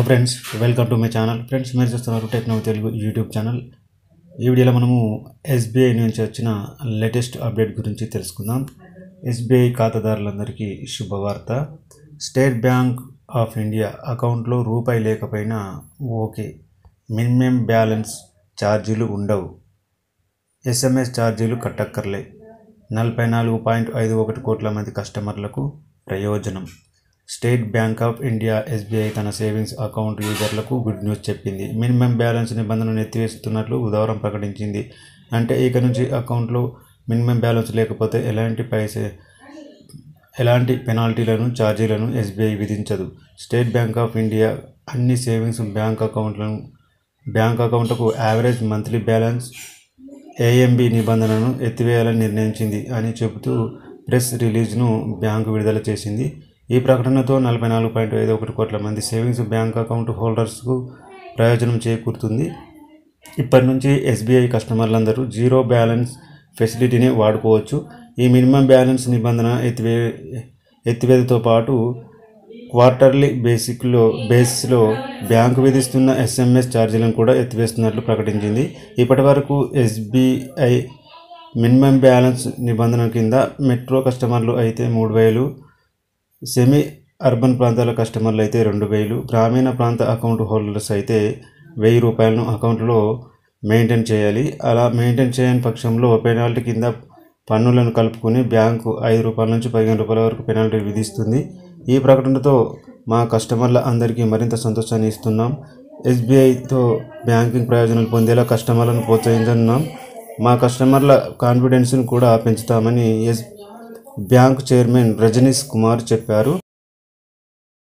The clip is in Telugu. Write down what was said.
friends welcome to my channel friends మీరు చూస్తున్నారు టెక్నో తెలుగు యూట్యూబ్ ఛానల్ ఈ వీడియోలో మనము ఎస్బీఐ నుంచి వచ్చిన లేటెస్ట్ అప్డేట్ గురించి తెలుసుకుందాం ఎస్బీఐ ఖాతాదారులందరికీ శుభవార్త స్టేట్ బ్యాంక్ ఆఫ్ ఇండియా అకౌంట్లో రూపాయి లేకపోయినా ఓకే మినిమం బ్యాలెన్స్ ఛార్జీలు ఉండవు ఎస్ఎంఎస్ ఛార్జీలు కట్టక్కర్లే నలభై నాలుగు పాయింట్ ఐదు ఒకటి కోట్ల మంది కస్టమర్లకు ప్రయోజనం State Bank of India SBI తన సేవింగ్స్ అకౌంట్ యూజర్లకు గుడ్ న్యూస్ చెప్పింది మినిమం బ్యాలెన్స్ నిబంధనను ఎత్తివేస్తున్నట్లు బుధవారం ప్రకటించింది అంటే ఇక నుంచి అకౌంట్లో మినిమం బ్యాలెన్స్ లేకపోతే ఎలాంటి పైసే ఎలాంటి పెనాల్టీలను ఛార్జీలను ఎస్బీఐ విధించదు స్టేట్ బ్యాంక్ ఆఫ్ ఇండియా అన్ని సేవింగ్స్ బ్యాంక్ అకౌంట్లను బ్యాంక్ అకౌంట్కు యావరేజ్ మంత్లీ బ్యాలెన్స్ ఏఎంబి నిబంధనను ఎత్తివేయాలని నిర్ణయించింది అని చెబుతూ ప్రెస్ రిలీజ్ను బ్యాంకు విడుదల చేసింది ఈ ప్రకటనతో నలభై నాలుగు పాయింట్ ఐదు ఒకటి కోట్ల మంది సేవింగ్స్ బ్యాంక్ అకౌంట్ హోల్డర్స్కు ప్రయోజనం చేకూరుతుంది ఇప్పటి నుంచి ఎస్బీఐ కస్టమర్లందరూ జీరో బ్యాలెన్స్ ఫెసిలిటీని వాడుకోవచ్చు ఈ మినిమం బ్యాలెన్స్ నిబంధన ఎత్తివే ఎత్తివేతతో పాటు క్వార్టర్లీ బేసిక్లో బేసిస్లో బ్యాంకు విధిస్తున్న ఎస్ఎంఎస్ ఛార్జీలను కూడా ఎత్తివేస్తున్నట్లు ప్రకటించింది ఇప్పటి వరకు ఎస్బీఐ మినిమం బ్యాలెన్స్ నిబంధన కింద మెట్రో కస్టమర్లు అయితే మూడు వేలు సెమీ అర్బన్ ప్రాంతాల కస్టమర్లు అయితే రెండు వేలు గ్రామీణ ప్రాంత అకౌంట్ హోల్డర్స్ అయితే వెయ్యి రూపాయలను అకౌంట్లో మెయింటైన్ చేయాలి అలా మెయింటైన్ చేయని పక్షంలో పెనాల్టీ కింద పన్నులను కలుపుకొని బ్యాంకు ఐదు రూపాయల నుంచి పదిహేను రూపాయల వరకు పెనాల్టీ విధిస్తుంది ఈ ప్రకటనతో మా కస్టమర్ల అందరికీ మరింత సంతోషాన్ని ఇస్తున్నాం ఎస్బీఐతో బ్యాంకింగ్ ప్రయోజనాలు పొందేలా కస్టమర్లను ప్రోత్సహించున్నాం మా కస్టమర్ల కాన్ఫిడెన్స్ను కూడా పెంచుతామని S bank chairman Rajnish Kumar చెప్పారు